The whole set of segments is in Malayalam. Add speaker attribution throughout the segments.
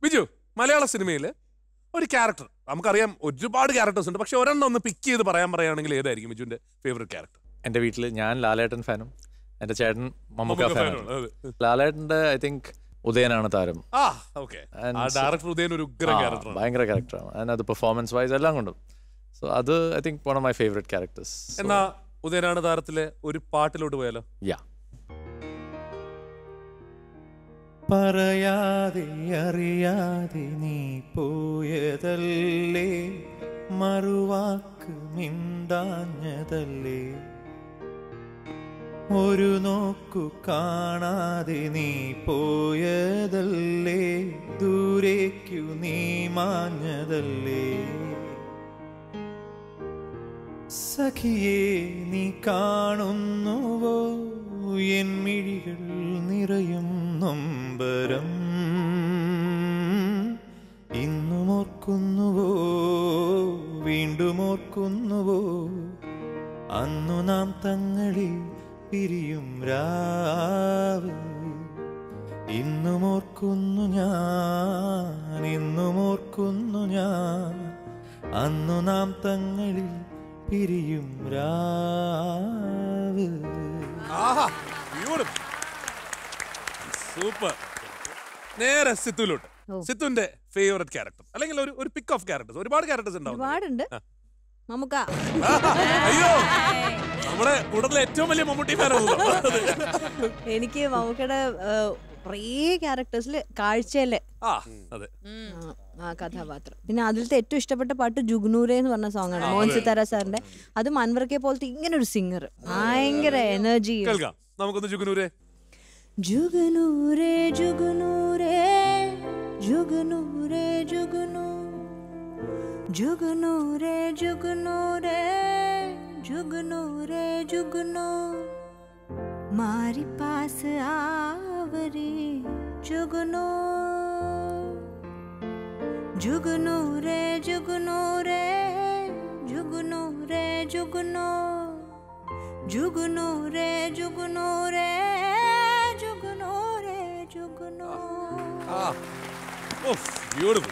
Speaker 1: ബിജു മലയാള സിനിമയിൽ ഒരു ക്യാരക്ടർ നമുക്കറിയാം ഒരുപാട് ക്യാരക്ടേഴ്സ് ഉണ്ട് പക്ഷെ ഒരെണ്ണം ഒന്ന് പിക്ക് ചെയ്ത് പറയാൻ പറയുകയാണെങ്കിൽ ഏതായിരിക്കും ബിജുവിന്റെ ഫേവറേറ്റ് ക്യാരക്ടർ
Speaker 2: എൻ്റെ വീട്ടിൽ ഞാൻ ലാലേട്ടൻ ഫാനും എൻ്റെ ചേട്ടൻ മമ്മൂക്ക
Speaker 1: മമ്മൂക്ക
Speaker 2: ഫാനാണ്
Speaker 1: ഫാനുമാണ്,
Speaker 2: ലാലേട്ടൻ്റെ ഐ തിങ്ക് ഉദയനാണ് താരം
Speaker 1: ആ ഓക്കെ
Speaker 2: And
Speaker 1: ആ
Speaker 2: so-
Speaker 1: ഡയറക്ടർ ഉദയൻ ഒരു ഉഗ്ര
Speaker 2: ആ,
Speaker 1: ക്യാരക്ടറാണ്
Speaker 2: ഭയങ്കര ക്യാരക്ടറാണ് അതിനകത്ത് പെർഫോമൻസ് വൈസ് എല്ലാം കൊണ്ടും സോ അത് I think one of my favourite characters
Speaker 1: എന്നാ ഉദയനാണ് താരത്തിലെ ഒരു പാട്ടിലോട്ട് പോയാലോ
Speaker 2: യാ
Speaker 3: പറയാതെ അറിയാതെ നീ പോയതല്ലേ മറുവാക്ക് മിണ്ടാഞ്ഞതല്ലേ ഒരു നോക്കു കാണാതെ നീ പോയതല്ലേ ദൂരേക്കു നീ മാഞ്ഞതല്ലേ സഖിയെ നീ കാണുന്നുവോ എൻ മിഴികൾ നിറയും നൊമ്പരം ഇന്നും ഓർക്കുന്നുവോ വീണ്ടും ഓർക്കുന്നുവോ അന്നു നാം തങ്ങളിൽ പിരിയും രാവ് ഇന്നും ഓർക്കുന്നു ഞാൻ ഇന്നും ഓർക്കുന്നു ഞാൻ അന്നു നാം തങ്ങളിൽ പിരിയും രാവ്
Speaker 1: സൂപ്പർ നേരെ സിത്തുലോട്ട്
Speaker 4: ഓ.
Speaker 1: സിത്തുന്റെ ഫേവറേറ്റ് ക്യാരക്ടർ അല്ലെങ്കിൽ ഒരു ഒരു പിക്ക് ഓഫ് ക്യാരക്ടേഴ്സ് ഒരുപാട് ക്യാരക്ടേഴ്സ് ഉണ്ടാവും
Speaker 4: ഒരുപാടുണ്ട്
Speaker 1: ആ.
Speaker 4: മമ്മൂക്ക
Speaker 1: അയ്യോ നമ്മുടെ കൂട്ടത്തിലെ ഏറ്റവും വലിയ മമ്മൂട്ടി ഫാനാണല്ലോ
Speaker 4: എനിക്ക് മമ്മൂക്കയുടെ കുറേ ക്യാരക്ടേഴ്സിൽ കാഴ്ചയിലെ
Speaker 1: ആ അതെ
Speaker 4: ആ, ആ കഥാപാത്രം പിന്നെ അതിലത്തെ ഏറ്റവും ഇഷ്ടപ്പെട്ട പാട്ട് ജുഗ്നൂരെ എന്ന് പറഞ്ഞ സോങ് ആണ്
Speaker 1: ആ,
Speaker 4: മോഹൻ
Speaker 1: അതെ.
Speaker 4: സിത്താര സാറിന്റെ അത് മൻവർക്കെ പോലത്തെ ഇങ്ങനെ ഒരു സിംഗർ ഭയങ്കര എനർജി
Speaker 1: കേൾക്കാം നമുക്കൊന്ന് ജുഗനൂരെ
Speaker 4: ജുഗനൂരെ ജുഗനൂരെ ജുഗനൂരെ ജുഗനൂ ജുഗനൂരെ ജുഗനൂരെ ജുഗനൂരെ ജുഗനൂ मारी पास आवरे जुगनू जुगनू रे जुगनू रे जुगनू रे जुगनू जुगनू रे जुगनू रे जुगनू रे जुगनू
Speaker 1: ബ്യൂട്ടിഫുൾ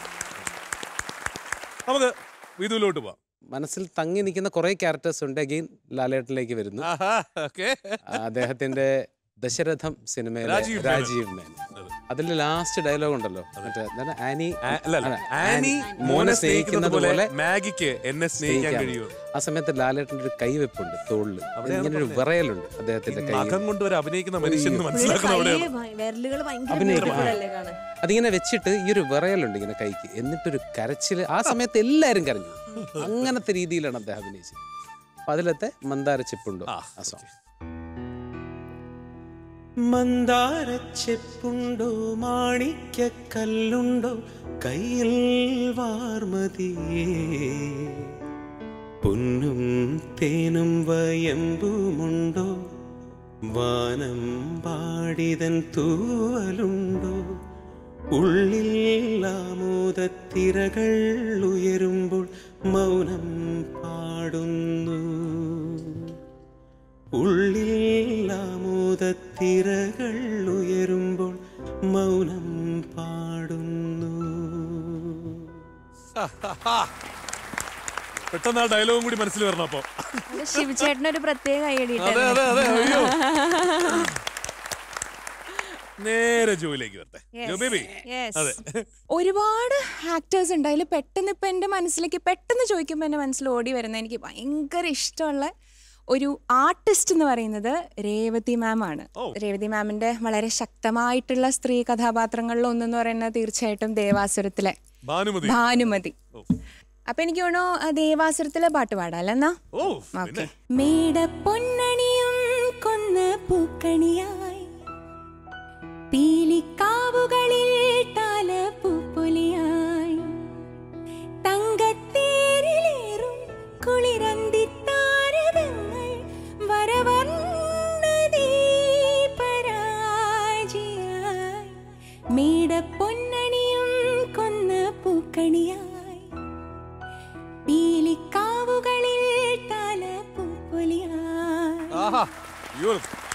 Speaker 1: നമുക്ക് വിധുവിലോട്ട് പോവാം
Speaker 5: മനസ്സിൽ തങ്ങി നിൽക്കുന്ന കുറെ ക്യാരക്ടേഴ്സ് ഉണ്ട് അഗെയിൻ ലാലേട്ടനിലേക്ക് വരുന്നു
Speaker 1: ഓക്കെ
Speaker 5: അദ്ദേഹത്തിന്റെ ദശരഥം സിനിമയിലെ
Speaker 1: രാജീവ് മേനോൻ.
Speaker 5: രാജീവ് മേനോൻ അതിൽ ലാസ്റ്റ് ഡയലോഗ് ഉണ്ടല്ലോ മറ്റേ എന്താണ് ആനി
Speaker 1: അല്ല അല്ല
Speaker 5: അല്ല,
Speaker 1: ആനി മോനെ സ്നേഹിക്കുന്നത് പോലെ മാഗിക്ക് എന്നെ സ്നേഹിക്കാൻ
Speaker 5: സ്നേഹിക്കാൻ.
Speaker 1: കഴിയുമോ
Speaker 5: ആ സമയത്ത് ലാലേട്ടൻ്റെ ഒരു കൈവെപ്പുണ്ട് തോളില്
Speaker 1: അവിടെയാണ്
Speaker 5: ഇങ്ങനെ ഒരു
Speaker 1: പറഞ്ഞത്.
Speaker 5: വിറയലുണ്ട് അദ്ദേഹത്തിന്റെ കൈ
Speaker 1: നഖം കൊണ്ട് ഒരു അഭിനയിക്കുന്ന മനുഷ്യൻ എന്ന് മനസ്സിലാക്കുന്ന അവിടെയാണ്
Speaker 4: വിരലുകൾ ഭയങ്കര
Speaker 5: അഭിനയിക്കും.
Speaker 4: beautiful അല്ലേ കാണാൻ
Speaker 5: അതിങ്ങനെ വെച്ചിട്ട് ഈ ഒരു വിറയലുണ്ട് ഇങ്ങനെ കൈക്ക് എന്നിട്ടൊരു കരച്ചില് ആ സമയത്ത് എല്ലാരും കരഞ്ഞു അങ്ങനത്തെ രീതിയിലാണ് അദ്ദേഹം അഭിനയിച്ചത് അപ്പൊ അതിലത്തെ മന്ദാര ചെപ്പുണ്ടോ
Speaker 1: ആ,
Speaker 5: ആ സോങ്
Speaker 3: മന്ദാരച്ചെപ്പുണ്ടോ മാണിക്യക്കല്ലുണ്ടോ കയ്യിൽ വാർമതിയേ പൊന്നും തേനും വയമ്പുമുണ്ടോ വാനം പാടിതൻ തൂവലുണ്ടോ ഉള്ളിൽ ആമോദത്തിരകൾ ഉയരുമ്പോൾ മൗനം പാടുന്നു ഉള്ളിൽ ആമോദത്തിരകൾ ഉയരുമ്പോൾ മൗനം പാടുന്നു
Speaker 1: പെട്ടെന്ന് ആ ഡയലോഗും കൂടി മനസ്സിൽ വരണം അപ്പൊ
Speaker 6: ശിവചേട്ടനൊരു പ്രത്യേക ഐഡിയ
Speaker 1: അതെ അതെ അതെ അയ്യോ നേരെ ജോയിലേക്ക് വരട്ടെ ജോ ബേബി അതെ
Speaker 6: ഒരുപാട് ആക്ടേഴ്സ് ഉണ്ട് അതിൽ പെട്ടെന്ന് ഇപ്പം എൻ്റെ മനസ്സിലേക്ക് പെട്ടെന്ന് ചോദിക്കുമ്പോൾ എൻ്റെ മനസ്സിൽ ഓടി വരുന്ന എനിക്ക് ഭയങ്കര ഇഷ്ടമുള്ള ഒരു ആർട്ടിസ്റ്റ് എന്ന് പറയുന്നത് രേവതി മാം ആണ്
Speaker 1: ഓ.
Speaker 6: രേവതി മാമിന്റെ വളരെ ശക്തമായിട്ടുള്ള സ്ത്രീ കഥാപാത്രങ്ങളിൽ ഒന്നെന്ന് പറയുന്നത് തീർച്ചയായിട്ടും ദേവാസുരത്തിലെ
Speaker 1: ഭാനുമതി
Speaker 6: ഭാനുമതി
Speaker 1: ഓ.
Speaker 6: അപ്പൊ എനിക്ക് തോന്നുന്നു ആ ദേവാസുരത്തിലെ പാട്ട് പാടാം എന്നാ
Speaker 1: ഓ
Speaker 6: ഓക്കെ
Speaker 1: പിന്നെ
Speaker 6: മേട പൊന്നണിയും കൊന്ന പൂക്കണിയായി പീലിക്കാവുകളിൽ താല പൂപ്പൊലിയായി തങ്കത്തേരിലേറും കുളിരന്തി താരകങ്ങൾ വരവർണ്ണ ദീപരാജിയായി മേട പൊന്നണിയും കൊന്ന പൂക്കണിയായി പീലിക്കാവുകളിൽ താല പൂപ്പൊലിയായി
Speaker 1: ആഹാ beautiful.